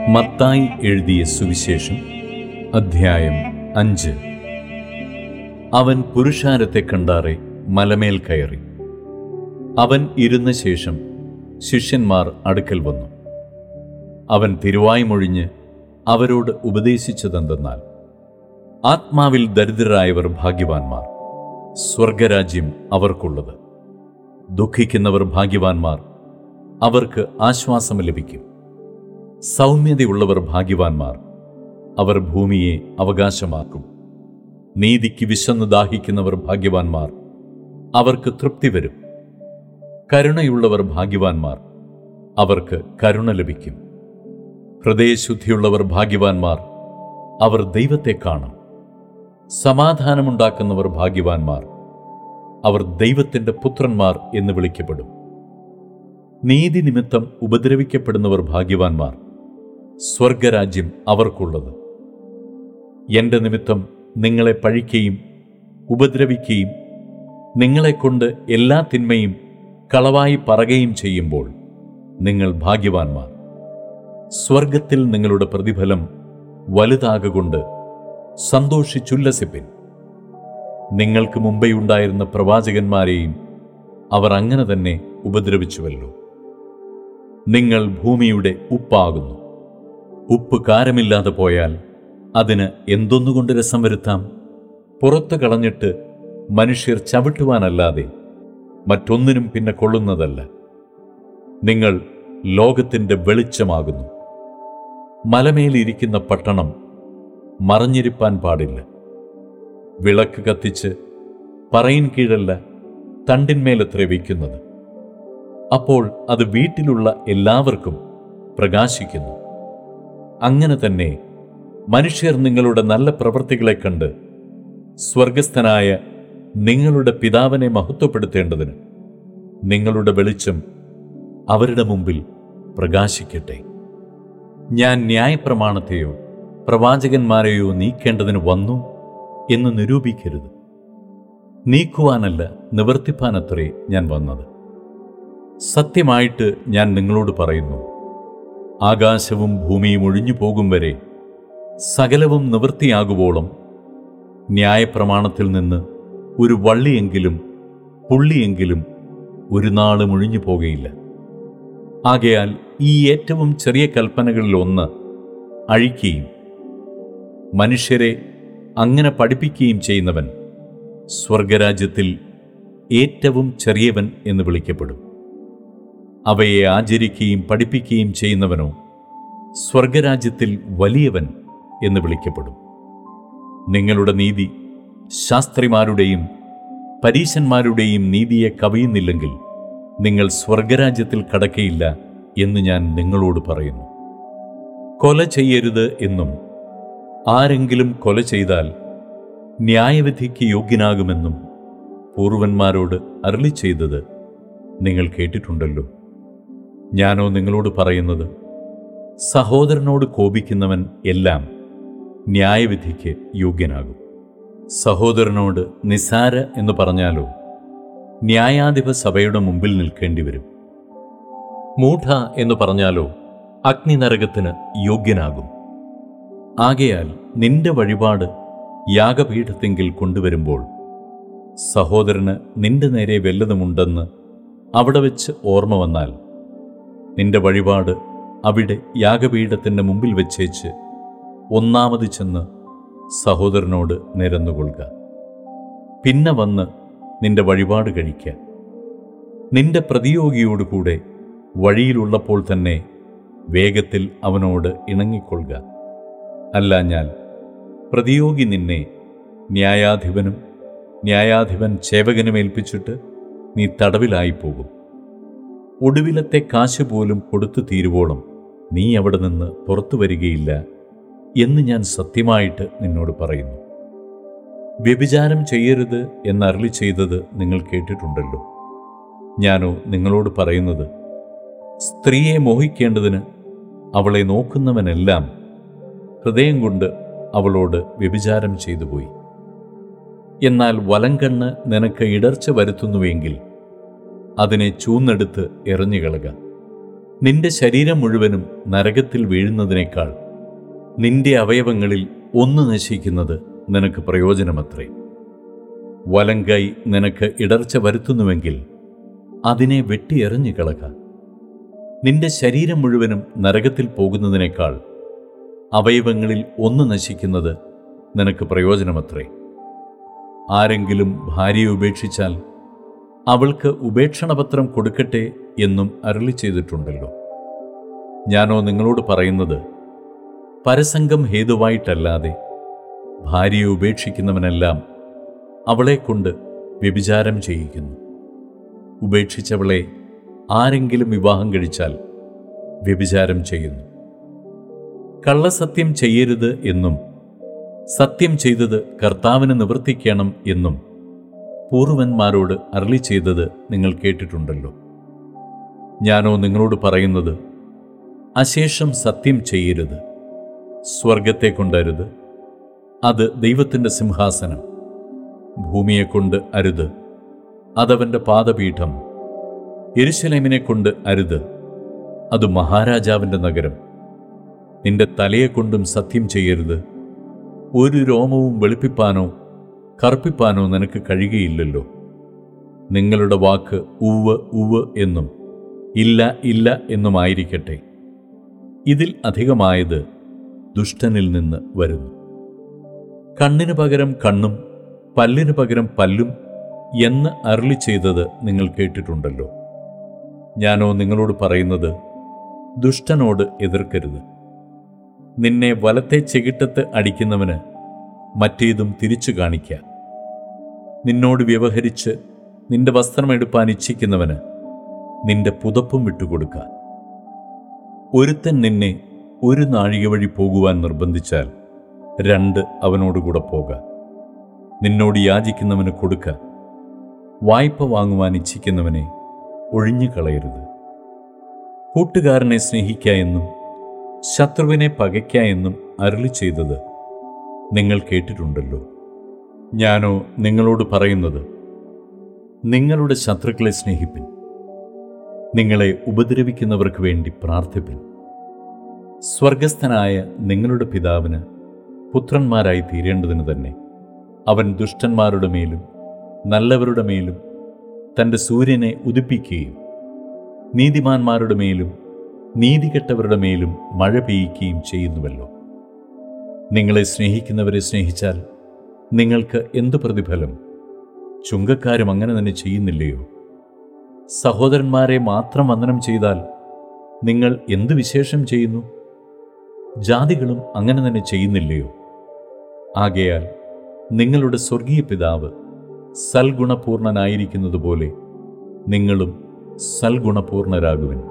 മത്തായി എഴുതിയ സുവിശേഷം അധ്യായം അഞ്ച് അവൻ പുരുഷാരത്തെ കണ്ടാറെ മലമേൽ കയറി അവൻ ഇരുന്ന ശേഷം ശിഷ്യന്മാർ അടുക്കൽ വന്നു അവൻ തിരുവായ്മൊഴിഞ്ഞ് അവരോട് ഉപദേശിച്ചതെന്തെന്നാൽ ആത്മാവിൽ ദരിദ്രരായവർ ഭാഗ്യവാന്മാർ സ്വർഗരാജ്യം അവർക്കുള്ളത് ദുഃഖിക്കുന്നവർ ഭാഗ്യവാന്മാർ അവർക്ക് ആശ്വാസം ലഭിക്കും സൗമ്യതയുള്ളവർ ഭാഗ്യവാന്മാർ അവർ ഭൂമിയെ അവകാശമാക്കും നീതിക്ക് വിശന്നു ദാഹിക്കുന്നവർ ഭാഗ്യവാന്മാർ അവർക്ക് തൃപ്തി വരും കരുണയുള്ളവർ ഭാഗ്യവാന്മാർ അവർക്ക് കരുണ ലഭിക്കും ഹൃദയശുദ്ധിയുള്ളവർ ഭാഗ്യവാന്മാർ അവർ ദൈവത്തെ കാണും സമാധാനമുണ്ടാക്കുന്നവർ ഭാഗ്യവാന്മാർ അവർ ദൈവത്തിൻ്റെ പുത്രന്മാർ എന്ന് വിളിക്കപ്പെടും നീതി നിമിത്തം ഉപദ്രവിക്കപ്പെടുന്നവർ ഭാഗ്യവാന്മാർ സ്വർഗരാജ്യം അവർക്കുള്ളത് എന്റെ നിമിത്തം നിങ്ങളെ പഴിക്കുകയും ഉപദ്രവിക്കുകയും നിങ്ങളെക്കൊണ്ട് എല്ലാ തിന്മയും കളവായി പറയുകയും ചെയ്യുമ്പോൾ നിങ്ങൾ ഭാഗ്യവാന്മാർ സ്വർഗത്തിൽ നിങ്ങളുടെ പ്രതിഫലം വലുതാകൊണ്ട് സന്തോഷിച്ചുല്ലസിപ്പിൻ നിങ്ങൾക്ക് മുമ്പേ ഉണ്ടായിരുന്ന പ്രവാചകന്മാരെയും അവർ അങ്ങനെ തന്നെ ഉപദ്രവിച്ചുവല്ലോ നിങ്ങൾ ഭൂമിയുടെ ഉപ്പാകുന്നു ഉപ്പ് കാരമില്ലാതെ പോയാൽ അതിന് എന്തൊന്നുകൊണ്ട് രസം വരുത്താം പുറത്തു കളഞ്ഞിട്ട് മനുഷ്യർ ചവിട്ടുവാനല്ലാതെ മറ്റൊന്നിനും പിന്നെ കൊള്ളുന്നതല്ല നിങ്ങൾ ലോകത്തിൻ്റെ വെളിച്ചമാകുന്നു മലമേലിരിക്കുന്ന പട്ടണം മറഞ്ഞിരിപ്പാൻ പാടില്ല വിളക്ക് കത്തിച്ച് പറയിൻ കീഴല്ല തണ്ടിന്മേലത്രേ വയ്ക്കുന്നത് അപ്പോൾ അത് വീട്ടിലുള്ള എല്ലാവർക്കും പ്രകാശിക്കുന്നു അങ്ങനെ തന്നെ മനുഷ്യർ നിങ്ങളുടെ നല്ല പ്രവൃത്തികളെ കണ്ട് സ്വർഗസ്ഥനായ നിങ്ങളുടെ പിതാവിനെ മഹത്വപ്പെടുത്തേണ്ടതിന് നിങ്ങളുടെ വെളിച്ചം അവരുടെ മുമ്പിൽ പ്രകാശിക്കട്ടെ ഞാൻ ന്യായപ്രമാണത്തെയോ പ്രവാചകന്മാരെയോ നീക്കേണ്ടതിന് വന്നു എന്ന് നിരൂപിക്കരുത് നീക്കുവാനല്ല നിവർത്തിപ്പാനത്രേ ഞാൻ വന്നത് സത്യമായിട്ട് ഞാൻ നിങ്ങളോട് പറയുന്നു ആകാശവും ഭൂമിയും ഒഴിഞ്ഞു പോകും വരെ സകലവും നിവൃത്തിയാകുവോളം ന്യായപ്രമാണത്തിൽ നിന്ന് ഒരു വള്ളിയെങ്കിലും പുള്ളിയെങ്കിലും ഒരു നാളും ഒഴിഞ്ഞു പോകുകയില്ല ആകയാൽ ഈ ഏറ്റവും ചെറിയ കൽപ്പനകളിൽ ഒന്ന് അഴിക്കുകയും മനുഷ്യരെ അങ്ങനെ പഠിപ്പിക്കുകയും ചെയ്യുന്നവൻ സ്വർഗരാജ്യത്തിൽ ഏറ്റവും ചെറിയവൻ എന്ന് വിളിക്കപ്പെടും അവയെ ആചരിക്കുകയും പഠിപ്പിക്കുകയും ചെയ്യുന്നവനോ സ്വർഗരാജ്യത്തിൽ വലിയവൻ എന്ന് വിളിക്കപ്പെടും നിങ്ങളുടെ നീതി ശാസ്ത്രിമാരുടെയും പരീശന്മാരുടെയും നീതിയെ കവിയുന്നില്ലെങ്കിൽ നിങ്ങൾ സ്വർഗരാജ്യത്തിൽ കടക്കയില്ല എന്ന് ഞാൻ നിങ്ങളോട് പറയുന്നു കൊല ചെയ്യരുത് എന്നും ആരെങ്കിലും കൊല ചെയ്താൽ ന്യായവിധിക്ക് യോഗ്യനാകുമെന്നും പൂർവന്മാരോട് അരളി ചെയ്തത് നിങ്ങൾ കേട്ടിട്ടുണ്ടല്ലോ ഞാനോ നിങ്ങളോട് പറയുന്നത് സഹോദരനോട് കോപിക്കുന്നവൻ എല്ലാം ന്യായവിധിക്ക് യോഗ്യനാകും സഹോദരനോട് നിസാര എന്ന് പറഞ്ഞാലോ ന്യായാധിപ സഭയുടെ മുമ്പിൽ നിൽക്കേണ്ടി വരും മൂഢ എന്ന് പറഞ്ഞാലോ അഗ്നിനരകത്തിന് യോഗ്യനാകും ആകയാൽ നിന്റെ വഴിപാട് യാഗപീഠത്തെങ്കിൽ കൊണ്ടുവരുമ്പോൾ സഹോദരന് നിന്റെ നേരെ വല്ലതുമുണ്ടെന്ന് അവിടെ വെച്ച് ഓർമ്മ വന്നാൽ നിന്റെ വഴിപാട് അവിടെ യാഗപീഠത്തിൻ്റെ മുമ്പിൽ വെച്ചേച്ച് ഒന്നാമത് ചെന്ന് സഹോദരനോട് നിരന്നുകൊള്ളുക പിന്നെ വന്ന് നിന്റെ വഴിപാട് കഴിക്കുക നിന്റെ പ്രതിയോഗിയോടുകൂടെ വഴിയിലുള്ളപ്പോൾ തന്നെ വേഗത്തിൽ അവനോട് ഇണങ്ങിക്കൊള്ളുക അല്ലാഞ്ഞാൽ പ്രതിയോഗി നിന്നെ ന്യായാധിപനും ന്യായാധിപൻ സേവകനും ഏൽപ്പിച്ചിട്ട് നീ തടവിലായി പോകും ഒടുവിലത്തെ കാശ് പോലും കൊടുത്തു തീരുവോളം നീ അവിടെ നിന്ന് പുറത്തു വരികയില്ല എന്ന് ഞാൻ സത്യമായിട്ട് നിന്നോട് പറയുന്നു വ്യഭിചാരം ചെയ്യരുത് എന്നരളി ചെയ്തത് നിങ്ങൾ കേട്ടിട്ടുണ്ടല്ലോ ഞാനോ നിങ്ങളോട് പറയുന്നത് സ്ത്രീയെ മോഹിക്കേണ്ടതിന് അവളെ നോക്കുന്നവനെല്ലാം ഹൃദയം കൊണ്ട് അവളോട് വ്യഭിചാരം ചെയ്തു പോയി എന്നാൽ വലങ്കണ്ണ് നിനക്ക് ഇടർച്ച വരുത്തുന്നുവെങ്കിൽ അതിനെ ചൂന്നെടുത്ത് എറിഞ്ഞുകളക നിന്റെ ശരീരം മുഴുവനും നരകത്തിൽ വീഴുന്നതിനേക്കാൾ നിന്റെ അവയവങ്ങളിൽ ഒന്ന് നശിക്കുന്നത് നിനക്ക് പ്രയോജനമത്രേ വലങ്കൈ നിനക്ക് ഇടർച്ച വരുത്തുന്നുവെങ്കിൽ അതിനെ വെട്ടിയെറിഞ്ഞു കളക നിന്റെ ശരീരം മുഴുവനും നരകത്തിൽ പോകുന്നതിനേക്കാൾ അവയവങ്ങളിൽ ഒന്ന് നശിക്കുന്നത് നിനക്ക് പ്രയോജനമത്രേ ആരെങ്കിലും ഭാര്യയെ ഉപേക്ഷിച്ചാൽ അവൾക്ക് ഉപേക്ഷണപത്രം കൊടുക്കട്ടെ എന്നും അരളി ചെയ്തിട്ടുണ്ടല്ലോ ഞാനോ നിങ്ങളോട് പറയുന്നത് പരസംഗം ഹേതുവായിട്ടല്ലാതെ ഭാര്യയെ ഉപേക്ഷിക്കുന്നവനെല്ലാം അവളെ കൊണ്ട് വ്യഭിചാരം ചെയ്യിക്കുന്നു ഉപേക്ഷിച്ചവളെ ആരെങ്കിലും വിവാഹം കഴിച്ചാൽ വ്യഭിചാരം ചെയ്യുന്നു കള്ളസത്യം ചെയ്യരുത് എന്നും സത്യം ചെയ്തത് കർത്താവിന് നിവർത്തിക്കണം എന്നും പൂർവന്മാരോട് അരളി ചെയ്തത് നിങ്ങൾ കേട്ടിട്ടുണ്ടല്ലോ ഞാനോ നിങ്ങളോട് പറയുന്നത് അശേഷം സത്യം ചെയ്യരുത് സ്വർഗത്തെ കൊണ്ടരുത് അത് ദൈവത്തിൻ്റെ സിംഹാസനം ഭൂമിയെ കൊണ്ട് അരുത് അതവൻ്റെ പാദപീഠം യെരുശലേമിനെ കൊണ്ട് അരുത് അത് മഹാരാജാവിൻ്റെ നഗരം നിന്റെ തലയെ കൊണ്ടും സത്യം ചെയ്യരുത് ഒരു രോമവും വെളുപ്പിപ്പാനോ കറുപ്പിപ്പാനോ നിനക്ക് കഴിയുകയില്ലല്ലോ നിങ്ങളുടെ വാക്ക് ഉവ് ഉവ് എന്നും ഇല്ല ഇല്ല എന്നുമായിരിക്കട്ടെ ഇതിൽ അധികമായത് ദുഷ്ടനിൽ നിന്ന് വരുന്നു കണ്ണിന് പകരം കണ്ണും പല്ലിന് പകരം പല്ലും എന്ന് അരുളി ചെയ്തത് നിങ്ങൾ കേട്ടിട്ടുണ്ടല്ലോ ഞാനോ നിങ്ങളോട് പറയുന്നത് ദുഷ്ടനോട് എതിർക്കരുത് നിന്നെ വലത്തെ ചെകിട്ടത്ത് അടിക്കുന്നവന് മറ്റേതും തിരിച്ചു കാണിക്ക നിന്നോട് വ്യവഹരിച്ച് നിന്റെ വസ്ത്രം എടുപ്പാൻ ഇച്ഛിക്കുന്നവന് നിന്റെ പുതപ്പും വിട്ടുകൊടുക്ക ഒരുത്തൻ നിന്നെ ഒരു നാഴിക വഴി പോകുവാൻ നിർബന്ധിച്ചാൽ രണ്ട് അവനോടുകൂടെ പോക നിന്നോട് യാചിക്കുന്നവന് കൊടുക്ക വായ്പ വാങ്ങുവാൻ ഇച്ഛിക്കുന്നവനെ ഒഴിഞ്ഞു കളയരുത് കൂട്ടുകാരനെ സ്നേഹിക്ക എന്നും ശത്രുവിനെ പകയ്ക്ക എന്നും അരുളി ചെയ്തത് നിങ്ങൾ കേട്ടിട്ടുണ്ടല്ലോ ഞാനോ നിങ്ങളോട് പറയുന്നത് നിങ്ങളുടെ ശത്രുക്കളെ സ്നേഹിപ്പിൻ നിങ്ങളെ ഉപദ്രവിക്കുന്നവർക്ക് വേണ്ടി പ്രാർത്ഥിപ്പിൻ സ്വർഗസ്ഥനായ നിങ്ങളുടെ പിതാവിന് പുത്രന്മാരായി തീരേണ്ടതിന് തന്നെ അവൻ ദുഷ്ടന്മാരുടെ മേലും നല്ലവരുടെ മേലും തൻ്റെ സൂര്യനെ ഉദിപ്പിക്കുകയും നീതിമാന്മാരുടെ മേലും നീതികെട്ടവരുടെ മേലും മഴ പെയ്യിക്കുകയും ചെയ്യുന്നുവല്ലോ നിങ്ങളെ സ്നേഹിക്കുന്നവരെ സ്നേഹിച്ചാൽ നിങ്ങൾക്ക് എന്തു പ്രതിഫലം ചുങ്കക്കാരും അങ്ങനെ തന്നെ ചെയ്യുന്നില്ലയോ സഹോദരന്മാരെ മാത്രം വന്ദനം ചെയ്താൽ നിങ്ങൾ എന്ത് വിശേഷം ചെയ്യുന്നു ജാതികളും അങ്ങനെ തന്നെ ചെയ്യുന്നില്ലയോ ആകയാൽ നിങ്ങളുടെ സ്വർഗീയ പിതാവ് സൽഗുണപൂർണനായിരിക്കുന്നതുപോലെ നിങ്ങളും സൽഗുണപൂർണരാകുവിൻ